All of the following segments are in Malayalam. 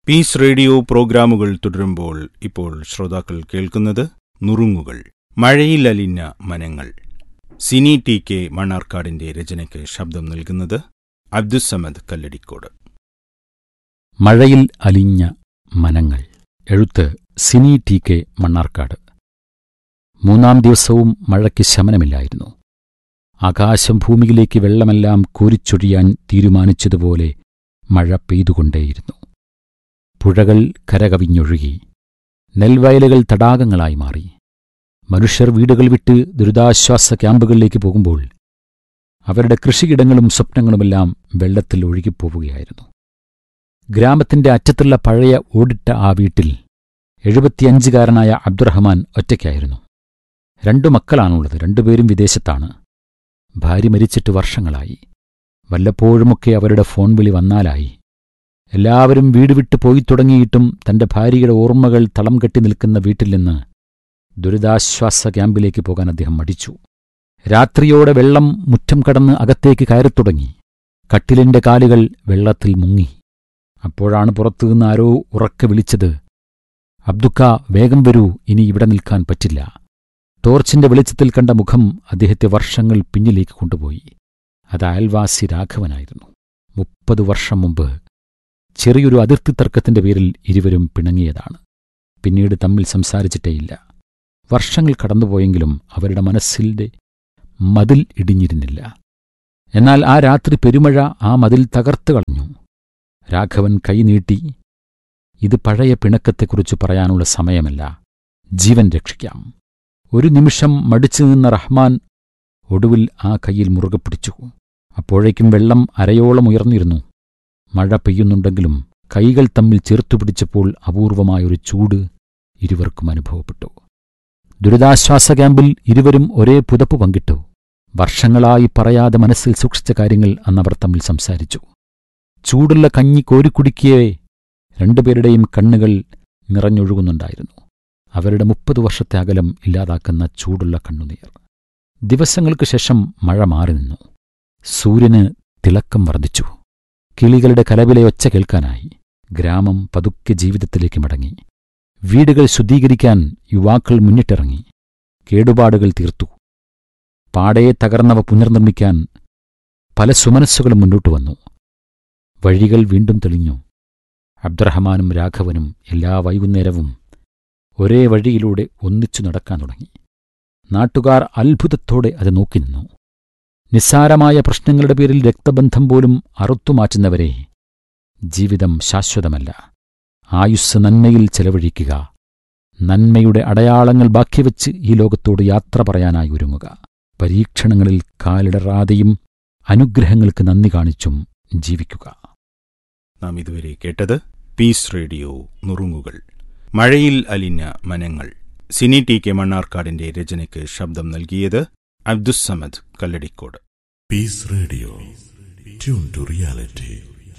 പീസ് റേഡിയോ പ്രോഗ്രാമുകൾ തുടരുമ്പോൾ ഇപ്പോൾ ശ്രോതാക്കൾ കേൾക്കുന്നത് നുറുങ്ങുകൾ മഴയിൽ അലിഞ്ഞ മനങ്ങൾ സിനി ടി കെ മണ്ണാർക്കാടിന്റെ രചനയ്ക്ക് ശബ്ദം നൽകുന്നത് അബ്ദുസമദ് കല്ലടിക്കോട് മഴയിൽ അലിഞ്ഞ മനങ്ങൾ എഴുത്ത് സിനി ടി കെ മണ്ണാർക്കാട് മൂന്നാം ദിവസവും മഴയ്ക്ക് ശമനമില്ലായിരുന്നു ആകാശം ഭൂമിയിലേക്ക് വെള്ളമെല്ലാം കോരിച്ചൊഴിയാൻ തീരുമാനിച്ചതുപോലെ മഴ പെയ്തുകൊണ്ടേയിരുന്നു പുഴകൾ കരകവിഞ്ഞൊഴുകി നെൽവയലുകൾ തടാകങ്ങളായി മാറി മനുഷ്യർ വീടുകൾ വിട്ട് ദുരിതാശ്വാസ ക്യാമ്പുകളിലേക്ക് പോകുമ്പോൾ അവരുടെ കൃഷിയിടങ്ങളും സ്വപ്നങ്ങളുമെല്ലാം വെള്ളത്തിൽ ഒഴുകിപ്പോവുകയായിരുന്നു ഗ്രാമത്തിന്റെ അറ്റത്തുള്ള പഴയ ഓടിട്ട ആ വീട്ടിൽ എഴുപത്തിയഞ്ചുകാരനായ അബ്ദുറഹ്മാൻ ഒറ്റയ്ക്കായിരുന്നു രണ്ടു മക്കളാണുള്ളത് രണ്ടുപേരും വിദേശത്താണ് ഭാര്യ മരിച്ചിട്ട് വർഷങ്ങളായി വല്ലപ്പോഴുമൊക്കെ അവരുടെ ഫോൺ വിളി വന്നാലായി എല്ലാവരും വീട് വിട്ടു പോയി തുടങ്ങിയിട്ടും തന്റെ ഭാര്യയുടെ ഓർമ്മകൾ തളം കെട്ടി നിൽക്കുന്ന വീട്ടിൽ നിന്ന് ദുരിതാശ്വാസ ക്യാമ്പിലേക്ക് പോകാൻ അദ്ദേഹം മടിച്ചു രാത്രിയോടെ വെള്ളം മുറ്റം കടന്ന് അകത്തേക്ക് കയറിത്തുടങ്ങി കട്ടിലിന്റെ കാലുകൾ വെള്ളത്തിൽ മുങ്ങി അപ്പോഴാണ് പുറത്തുനിന്ന് ആരോ ഉറക്കെ വിളിച്ചത് അബ്ദുക്ക വേഗം വരൂ ഇനി ഇവിടെ നിൽക്കാൻ പറ്റില്ല ടോർച്ചിന്റെ വെളിച്ചത്തിൽ കണ്ട മുഖം അദ്ദേഹത്തെ വർഷങ്ങൾ പിന്നിലേക്ക് കൊണ്ടുപോയി അത് അയൽവാസി രാഘവനായിരുന്നു മുപ്പത് വർഷം മുമ്പ് ചെറിയൊരു അതിർത്തി തർക്കത്തിന്റെ പേരിൽ ഇരുവരും പിണങ്ങിയതാണ് പിന്നീട് തമ്മിൽ സംസാരിച്ചിട്ടേയില്ല വർഷങ്ങൾ കടന്നുപോയെങ്കിലും അവരുടെ മനസ്സിന്റെ മതിൽ ഇടിഞ്ഞിരുന്നില്ല എന്നാൽ ആ രാത്രി പെരുമഴ ആ മതിൽ തകർത്തു കളഞ്ഞു രാഘവൻ കൈനീട്ടി ഇത് പഴയ പിണക്കത്തെക്കുറിച്ച് പറയാനുള്ള സമയമല്ല ജീവൻ രക്ഷിക്കാം ഒരു നിമിഷം മടിച്ചു നിന്ന റഹ്മാൻ ഒടുവിൽ ആ കൈയിൽ മുറുകെ പിടിച്ചു അപ്പോഴേക്കും വെള്ളം അരയോളം ഉയർന്നിരുന്നു മഴ പെയ്യുന്നുണ്ടെങ്കിലും കൈകൾ തമ്മിൽ ചേർത്തുപിടിച്ചപ്പോൾ അപൂർവമായൊരു ചൂട് ഇരുവർക്കും അനുഭവപ്പെട്ടു ദുരിതാശ്വാസ ക്യാമ്പിൽ ഇരുവരും ഒരേ പുതപ്പ് പങ്കിട്ടു വർഷങ്ങളായി പറയാതെ മനസ്സിൽ സൂക്ഷിച്ച കാര്യങ്ങൾ അന്നവർ തമ്മിൽ സംസാരിച്ചു ചൂടുള്ള കഞ്ഞി കോരിക്കുടിക്കേ രണ്ടുപേരുടെയും കണ്ണുകൾ നിറഞ്ഞൊഴുകുന്നുണ്ടായിരുന്നു അവരുടെ മുപ്പത് വർഷത്തെ അകലം ഇല്ലാതാക്കുന്ന ചൂടുള്ള കണ്ണുനീർ ദിവസങ്ങൾക്ക് ശേഷം മഴ മാറി നിന്നു സൂര്യന് തിളക്കം വർദ്ധിച്ചു കിളികളുടെ കലവിലെ ഒച്ച കേൾക്കാനായി ഗ്രാമം പതുക്കെ ജീവിതത്തിലേക്ക് മടങ്ങി വീടുകൾ ശുദ്ധീകരിക്കാൻ യുവാക്കൾ മുന്നിട്ടിറങ്ങി കേടുപാടുകൾ തീർത്തു പാടേ തകർന്നവ പുനർനിർമ്മിക്കാൻ പല സുമനസ്സുകളും മുന്നോട്ടു വന്നു വഴികൾ വീണ്ടും തെളിഞ്ഞു അബ്ദുറഹ്മാനും രാഘവനും എല്ലാ വൈകുന്നേരവും ഒരേ വഴിയിലൂടെ ഒന്നിച്ചു നടക്കാൻ തുടങ്ങി നാട്ടുകാർ അത്ഭുതത്തോടെ അത് നോക്കി നിന്നു നിസ്സാരമായ പ്രശ്നങ്ങളുടെ പേരിൽ രക്തബന്ധം പോലും അറുത്തുമാറ്റുന്നവരെ ജീവിതം ശാശ്വതമല്ല ആയുസ് നന്മയിൽ ചെലവഴിക്കുക നന്മയുടെ അടയാളങ്ങൾ ബാക്കിവെച്ച് ഈ ലോകത്തോട് യാത്ര പറയാനായി ഒരുങ്ങുക പരീക്ഷണങ്ങളിൽ കാലിടറാതെയും അനുഗ്രഹങ്ങൾക്ക് നന്ദി കാണിച്ചും ജീവിക്കുക നാം ഇതുവരെ കേട്ടത് പീസ് റേഡിയോ നുറുങ്ങുകൾ മഴയിൽ അലിഞ്ഞ മനങ്ങൾ സിനി ടി കെ മണ്ണാർക്കാടിന്റെ രചനയ്ക്ക് ശബ്ദം നൽകിയത് Abdussamad Kalladikode Peace Radio. Tune to reality.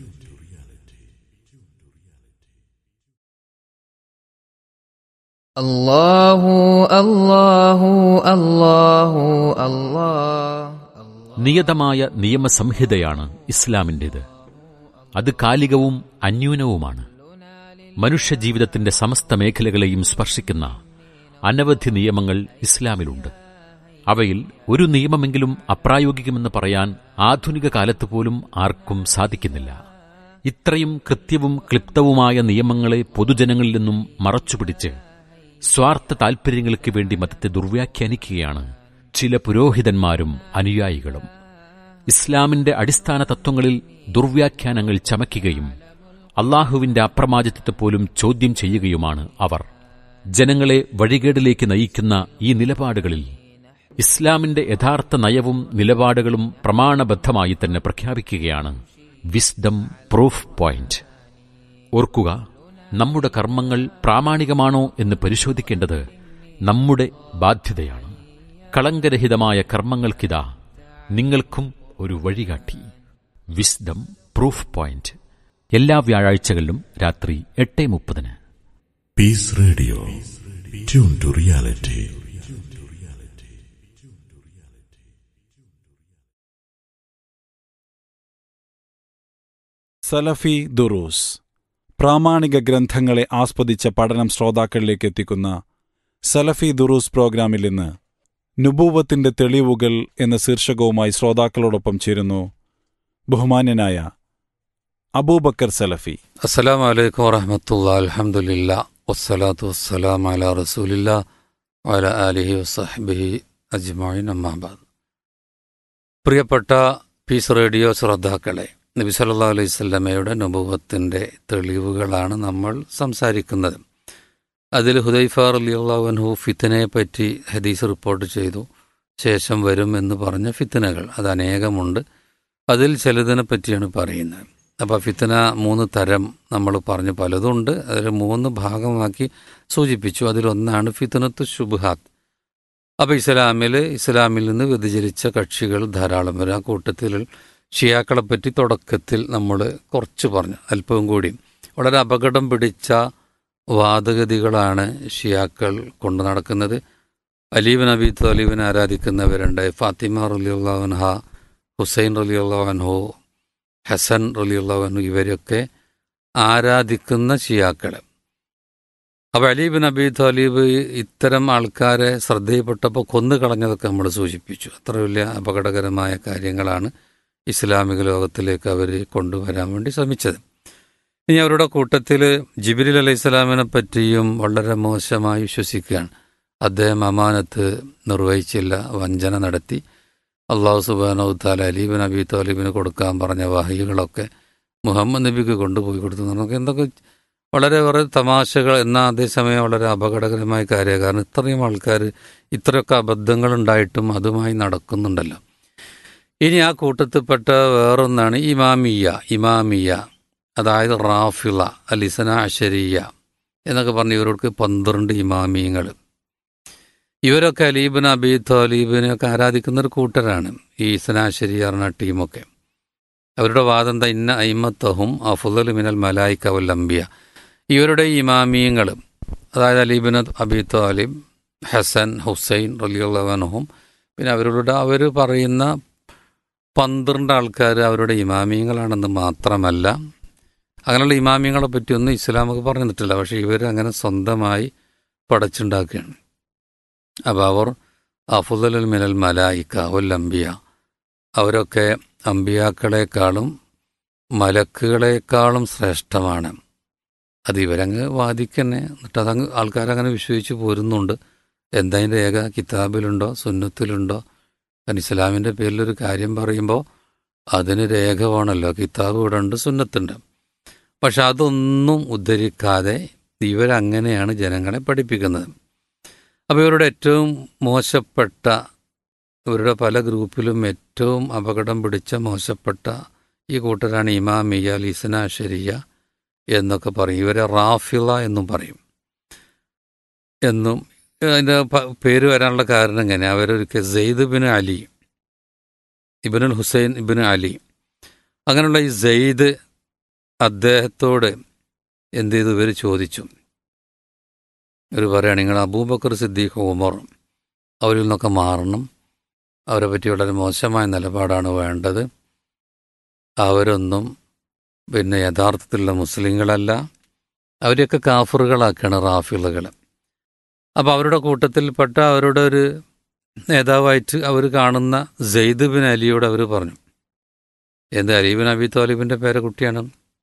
الله الله الله الله നിയതമായ നിയമസംഹിതയാണ് ഇസ്ലാമിൻ്റേത് അത് കാലികവും അന്യൂനവുമാണ് മനുഷ്യജീവിതത്തിന്റെ സമസ്ത മേഖലകളെയും സ്പർശിക്കുന്ന അനവധി നിയമങ്ങൾ ഇസ്ലാമിലുണ്ട് അവയിൽ ഒരു നിയമമെങ്കിലും അപ്രായോഗികമെന്ന് പറയാൻ ആധുനിക കാലത്ത് പോലും ആർക്കും സാധിക്കുന്നില്ല ഇത്രയും കൃത്യവും ക്ലിപ്തവുമായ നിയമങ്ങളെ പൊതുജനങ്ങളിൽ നിന്നും മറച്ചുപിടിച്ച് സ്വാർത്ഥ താൽപര്യങ്ങൾക്ക് വേണ്ടി മതത്തെ ദുർവ്യാഖ്യാനിക്കുകയാണ് ചില പുരോഹിതന്മാരും അനുയായികളും ഇസ്ലാമിന്റെ അടിസ്ഥാന തത്വങ്ങളിൽ ദുർവ്യാഖ്യാനങ്ങൾ ചമയ്ക്കുകയും അള്ളാഹുവിന്റെ അപ്രമാദിത്വത്തെ പോലും ചോദ്യം ചെയ്യുകയുമാണ് അവർ ജനങ്ങളെ വഴികേടിലേക്ക് നയിക്കുന്ന ഈ നിലപാടുകളിൽ ഇസ്ലാമിന്റെ യഥാർത്ഥ നയവും നിലപാടുകളും പ്രമാണബദ്ധമായി തന്നെ പ്രഖ്യാപിക്കുകയാണ് വിസ്ഡം പ്രൂഫ് പോയിന്റ് ഓർക്കുക നമ്മുടെ കർമ്മങ്ങൾ പ്രാമാണികമാണോ എന്ന് പരിശോധിക്കേണ്ടത് നമ്മുടെ ബാധ്യതയാണ് കളങ്കരഹിതമായ കർമ്മങ്ങൾക്കിതാ നിങ്ങൾക്കും ഒരു വഴികാട്ടി വിസ്ഡം പ്രൂഫ് പോയിന്റ് എല്ലാ വ്യാഴാഴ്ചകളിലും രാത്രി എട്ട് മുപ്പതിന് Peace Radio. Tune to reality. സലഫി ദുറൂസ് പ്രാമാണിക ഗ്രന്ഥങ്ങളെ ആസ്വദിച്ച പഠനം ശ്രോതാക്കളിലേക്ക് എത്തിക്കുന്ന സലഫി ദുറൂസ് പ്രോഗ്രാമിൽ ഇന്ന് നുബൂവത്തിന്റെ തെളിവുകൾ എന്ന ശീർഷകവുമായി ശ്രോതാക്കളോടൊപ്പം ചേരുന്നു ബഹുമാന്യനായ അബൂബക്കർ സലഫി അസ്സലാമു അലൈക്കും വറഹമത്തുള്ള അൽഹംദുലില്ല വസ്സലാത്തു വസ്സലാം അല റസൂലില്ല വല ആലിഹി വസഹബിഹി അജ്മായിൻ അമ്മാബാദ് പ്രിയപ്പെട്ട പീസ് റേഡിയോ ശ്രോതാക്കളെ നബി സല്ലല്ലാഹു അലൈഹി സ്വല്ലമയുടെ അനുഭവത്തിൻ്റെ തെളിവുകളാണ് നമ്മൾ സംസാരിക്കുന്നത് അതിൽ ഹുദൈഫ റലിയുള്ളവൻഹു ഫിത്തനയെ പറ്റി ഹദീസ് റിപ്പോർട്ട് ചെയ്തു ശേഷം വരും എന്ന് പറഞ്ഞ ഫിത്തനകൾ അത് അനേകമുണ്ട് അതിൽ ചിലതിനെ പറ്റിയാണ് പറയുന്നത് അപ്പോൾ ഫിത്തന മൂന്ന് തരം നമ്മൾ പറഞ്ഞു പലതുണ്ട് അതിൽ മൂന്ന് ഭാഗമാക്കി സൂചിപ്പിച്ചു അതിലൊന്നാണ് ഫിത്തനത്ത് ശുബുഹാത്ത് അപ്പോൾ ഇസ്ലാമിൽ ഇസ്ലാമിൽ നിന്ന് വ്യതിചലിച്ച കക്ഷികൾ ധാരാളം വരും ആ കൂട്ടത്തിൽ ഷിയാക്കളെ പറ്റി തുടക്കത്തിൽ നമ്മൾ കുറച്ച് പറഞ്ഞു അല്പവും കൂടി വളരെ അപകടം പിടിച്ച വാദഗതികളാണ് ഷിയാക്കൾ കൊണ്ടു നടക്കുന്നത് അലീബൻ അബി തലീബിനെ ആരാധിക്കുന്നവരുണ്ട് ഫാത്തിമ റലിയുള്ളവൻഹ ഹുസൈൻ റലിയുള്ളവൻഹോ ഹസൻ റലിയുള്ളവൻഹു ഇവരൊക്കെ ആരാധിക്കുന്ന ഷിയാക്കൾ അപ്പോൾ അലീബിൻ അബി താലീബ് ഇത്തരം ആൾക്കാരെ ശ്രദ്ധയിൽപ്പെട്ടപ്പോൾ കൊന്നു കളഞ്ഞതൊക്കെ നമ്മൾ സൂചിപ്പിച്ചു അത്ര വലിയ അപകടകരമായ കാര്യങ്ങളാണ് ഇസ്ലാമിക ലോകത്തിലേക്ക് അവർ കൊണ്ടുവരാൻ വേണ്ടി ശ്രമിച്ചത് ഇനി അവരുടെ കൂട്ടത്തിൽ ജിബിരിൽ അലൈഹി സ്വലാമിനെ പറ്റിയും വളരെ മോശമായി വിശ്വസിക്കുകയാണ് അദ്ദേഹം അമാനത്ത് നിർവഹിച്ചില്ല വഞ്ചന നടത്തി അള്ളാഹു സുബാനവ് താല അലീബിൻ അബി താലിബിന് കൊടുക്കാൻ പറഞ്ഞ വഹികളൊക്കെ മുഹമ്മദ് നബിക്ക് കൊണ്ടുപോയി കൊടുത്തു നമുക്ക് എന്തൊക്കെ വളരെ വളരെ തമാശകൾ എന്നാൽ അതേസമയം വളരെ അപകടകരമായ കാര്യമാണ് കാരണം ഇത്രയും ആൾക്കാർ ഇത്രയൊക്കെ അബദ്ധങ്ങൾ ഉണ്ടായിട്ടും അതുമായി നടക്കുന്നുണ്ടല്ലോ ഇനി ആ കൂട്ടത്തിൽപ്പെട്ട വേറൊന്നാണ് ഇമാമിയ ഇമാമിയ അതായത് റാഫിള അലിസന അഷരിയ എന്നൊക്കെ പറഞ്ഞ് ഇവർക്ക് പന്ത്രണ്ട് ഇമാമിയങ്ങൾ ഇവരൊക്കെ അലീബിൻ അബി താലീബിനെയൊക്കെ ആരാധിക്കുന്ന ഒരു കൂട്ടരാണ് ഈ ഇസനാശരി പറഞ്ഞ ടീമൊക്കെ അവരുടെ വാദം എന്താ ഇന്ന അയിമത്തഹും അഫുദൽ മിനൽ മലായിക്ക വൽ അംബിയ ഇവരുടെ ഇമാമിയങ്ങൾ അതായത് അലീബിൻ അബി താലിബ് ഹസൻ ഹുസൈൻ റലിയുള്ളവനഹും പിന്നെ അവരുടെ അവർ പറയുന്ന പന്ത്രണ്ട് ആൾക്കാർ അവരുടെ ഇമാമിയങ്ങളാണെന്ന് മാത്രമല്ല അങ്ങനെയുള്ള ഇമാമിയങ്ങളെ പറ്റിയൊന്നും ഇസ്ലാമൊക്കെ പറഞ്ഞിട്ടില്ല പക്ഷേ ഇവർ അങ്ങനെ സ്വന്തമായി പടച്ചുണ്ടാക്കുകയാണ് അപ്പോൾ അവർ അഫുദൽ മിനൽ മലായിക്ക ഉൽ അംബിയ അവരൊക്കെ അമ്പിയാക്കളെക്കാളും മലക്കുകളെക്കാളും ശ്രേഷ്ഠമാണ് അത് ഇവരങ്ങ് വാദിക്കന്നെ എന്നിട്ട് അതങ്ങ് ആൾക്കാരങ്ങനെ വിശ്വസിച്ച് പോരുന്നുണ്ട് എന്തതിൻ്റെ ഏക കിതാബിലുണ്ടോ സുന്നത്തിലുണ്ടോ കാരണം ഇസ്ലാമിൻ്റെ പേരിലൊരു കാര്യം പറയുമ്പോൾ അതിന് രേഖ വേണമല്ലോ കിതാബ് ഇവിടെ ഉണ്ട് സുന്നത്തുണ്ട് പക്ഷെ അതൊന്നും ഉദ്ധരിക്കാതെ ഇവരങ്ങനെയാണ് ജനങ്ങളെ പഠിപ്പിക്കുന്നത് അപ്പോൾ ഇവരുടെ ഏറ്റവും മോശപ്പെട്ട ഇവരുടെ പല ഗ്രൂപ്പിലും ഏറ്റവും അപകടം പിടിച്ച മോശപ്പെട്ട ഈ കൂട്ടരാണ് ഇമാമിയ ലിസന ഷെരിയ എന്നൊക്കെ പറയും ഇവരെ റാഫിള എന്നും പറയും എന്നും അതിൻ്റെ പേര് വരാനുള്ള കാരണം എങ്ങനെ അവരൊരിക്കൽ സെയ്ദ് ബിൻ അലി ഇബിനുൽ ഹുസൈൻ ഇബിൻ അലി അങ്ങനെയുള്ള ഈ സെയ്ദ് അദ്ദേഹത്തോട് എന്ത് ചെയ്തു ഇവർ ചോദിച്ചു ഇവർ പറയുകയാണ് നിങ്ങൾ അബൂബക്കർ സിദ്ദീഖ് ഉമർ അവരിൽ നിന്നൊക്കെ മാറണം അവരെ പറ്റി വളരെ മോശമായ നിലപാടാണ് വേണ്ടത് അവരൊന്നും പിന്നെ യഥാർത്ഥത്തിലുള്ള മുസ്ലിങ്ങളല്ല അവരെയൊക്കെ കാഫറുകളാക്കുകയാണ് റാഫിളുകൾ അപ്പോൾ അവരുടെ കൂട്ടത്തിൽപ്പെട്ട അവരുടെ ഒരു നേതാവായിട്ട് അവർ കാണുന്ന സെയ്ദ് ബിൻ അലിയോട് അവർ പറഞ്ഞു എന്ത് അലീബിൻ അബി താലിബിൻ്റെ പേരക്കുട്ടിയാണ്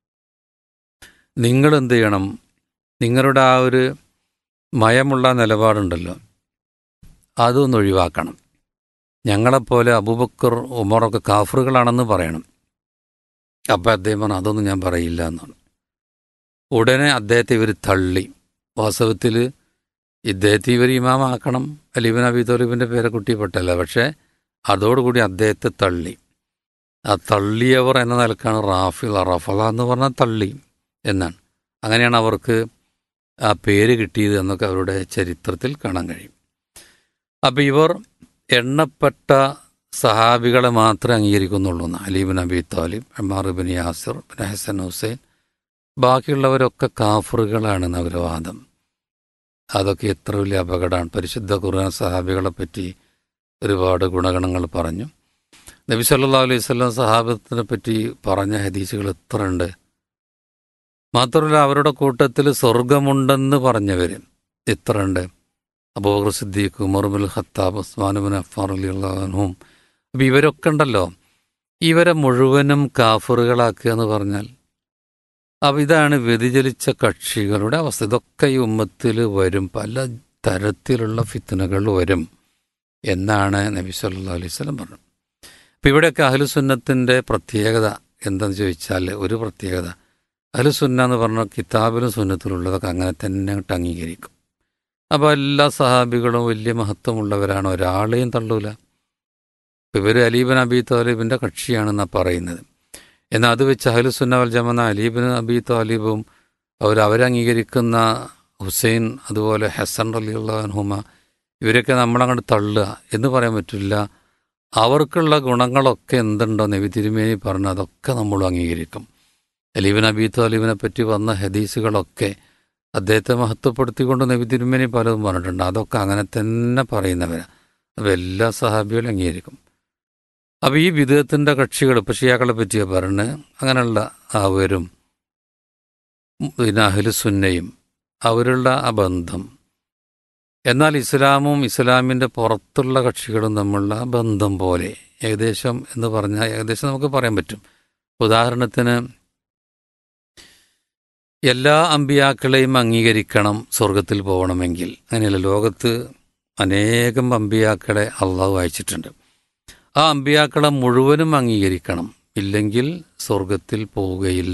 നിങ്ങൾ എന്ത് ചെയ്യണം നിങ്ങളുടെ ആ ഒരു മയമുള്ള നിലപാടുണ്ടല്ലോ അതൊന്ന് ഒഴിവാക്കണം ഞങ്ങളെപ്പോലെ അബൂബക്കർ ഉമറൊക്കെ കാഫറുകളാണെന്ന് പറയണം അപ്പം അദ്ദേഹം പറഞ്ഞു അതൊന്നും ഞാൻ പറയില്ല എന്നാണ് ഉടനെ അദ്ദേഹത്തെ ഇവർ തള്ളി വാസ്തവത്തിൽ ഇദ്ദേഹത്തെ ഇവർ ഇമാമാക്കണം അലീബിൻ അബി തോലിബിൻ്റെ പേരക്കുട്ടി പെട്ടല്ല പക്ഷേ അതോടുകൂടി അദ്ദേഹത്തെ തള്ളി ആ തള്ളിയവർ എന്ന നിലക്കാണ് റാഫിൽ റഫല എന്ന് പറഞ്ഞാൽ തള്ളി എന്നാണ് അങ്ങനെയാണ് അവർക്ക് ആ പേര് കിട്ടിയത് എന്നൊക്കെ അവരുടെ ചരിത്രത്തിൽ കാണാൻ കഴിയും അപ്പം ഇവർ എണ്ണപ്പെട്ട സഹാബികളെ മാത്രമേ അംഗീകരിക്കുന്നുള്ളൂ എന്ന് അലീബിൻ Abi Talib Ammar bin Yasir bin Hasan Husain ബാക്കിയുള്ളവരൊക്കെ കാഫറുകളാണെന്ന് അവരുടെ വാദം അതൊക്കെ എത്ര വലിയ അപകടമാണ് പരിശുദ്ധ ഖുർആൻ സഹാബികളെ പറ്റി ഒരുപാട് ഗുണഗണങ്ങൾ പറഞ്ഞു നബി സല്ലാ അലൈഹി സ്വലം സഹാബത്തിനെ പറ്റി പറഞ്ഞ ഹദീസുകൾ എത്ര ഉണ്ട് മാത്രമല്ല അവരുടെ കൂട്ടത്തിൽ സ്വർഗമുണ്ടെന്ന് പറഞ്ഞവർ എത്ര ഉണ്ട് അബൂബക്കർ സിദ്ദീഖ് ഉമർബുൽ ഖത്താബ് ഉസ്മാനുബിൻ അഫാർ അലിഹും അപ്പം ഇവരൊക്കെ ഉണ്ടല്ലോ ഇവരെ മുഴുവനും കാഫറുകളാക്കുക എന്ന് പറഞ്ഞാൽ അപ്പം ഇതാണ് വ്യതിചലിച്ച കക്ഷികളുടെ അവസ്ഥ ഇതൊക്കെ ഈ ഉമ്മത്തിൽ വരും പല തരത്തിലുള്ള ഫിത്തനകൾ വരും എന്നാണ് നബി സല്ലാ അലൈഹി സ്വലം പറഞ്ഞത് അപ്പം ഇവിടെയൊക്കെ അഹ്ലുസുന്നത്തിൻ്റെ പ്രത്യേകത എന്താണെന്ന് ചോദിച്ചാൽ ഒരു പ്രത്യേകത അഹ്ലുസുന്ന എന്ന് പറഞ്ഞാൽ കിതാബിലും സുന്നത്തിലുള്ളതൊക്കെ അങ്ങനെ തന്നെ അങ്ങോട്ട് അംഗീകരിക്കും അപ്പോൾ എല്ലാ സഹാബികളും വലിയ മഹത്വമുള്ളവരാണ് ഒരാളെയും തള്ളൂല ഇവർ അലീബൻ അബി താലിബിൻ്റെ കക്ഷിയാണെന്നാണ് പറയുന്നത് എന്നാൽ അത് വെച്ച് അഹ്ലുസുന്ന വൽ ജമന അലീബിൻ അബി താലിബും അവർ അവരംഗീകരിക്കുന്ന ഹുസൈൻ അതുപോലെ ഹസൻ അലിയുള്ള ഹുമ ഇവരൊക്കെ നമ്മളങ്ങോട്ട് തള്ളുക എന്ന് പറയാൻ പറ്റില്ല അവർക്കുള്ള ഗുണങ്ങളൊക്കെ എന്തുണ്ടോ നബി തിരുമേനി പറഞ്ഞ അതൊക്കെ നമ്മൾ അംഗീകരിക്കും അലീബിൻ അബി താലിബിനെ പറ്റി വന്ന ഹദീസുകളൊക്കെ അദ്ദേഹത്തെ മഹത്വപ്പെടുത്തിക്കൊണ്ട് നബി തിരുമേനി പലതും പറഞ്ഞിട്ടുണ്ട് അതൊക്കെ അങ്ങനെ തന്നെ പറയുന്നവരാണ് അപ്പോൾ എല്ലാ സഹാബികളും അംഗീകരിക്കും അപ്പോൾ ഈ വിധത്തിൻ്റെ കക്ഷികൾ ഇപ്പോൾ ഷിയാക്കളെ പറ്റിയാണ് പറഞ്ഞ് അങ്ങനെയുള്ള അവരും പിന്നെ അഹ്ലുസുന്നയും അവരുള്ള ആ ബന്ധം എന്നാൽ ഇസ്ലാമും ഇസ്ലാമിൻ്റെ പുറത്തുള്ള കക്ഷികളും തമ്മിലുള്ള ആ ബന്ധം പോലെ ഏകദേശം എന്ന് പറഞ്ഞാൽ ഏകദേശം നമുക്ക് പറയാൻ പറ്റും ഉദാഹരണത്തിന് എല്ലാ അമ്പിയാക്കളെയും അംഗീകരിക്കണം സ്വർഗത്തിൽ പോകണമെങ്കിൽ അങ്ങനെയല്ല ലോകത്ത് അനേകം അമ്പിയാക്കളെ അള്ളാഹു അയച്ചിട്ടുണ്ട് ആ അമ്പിയാക്കളെ മുഴുവനും അംഗീകരിക്കണം ഇല്ലെങ്കിൽ സ്വർഗത്തിൽ പോവുകയില്ല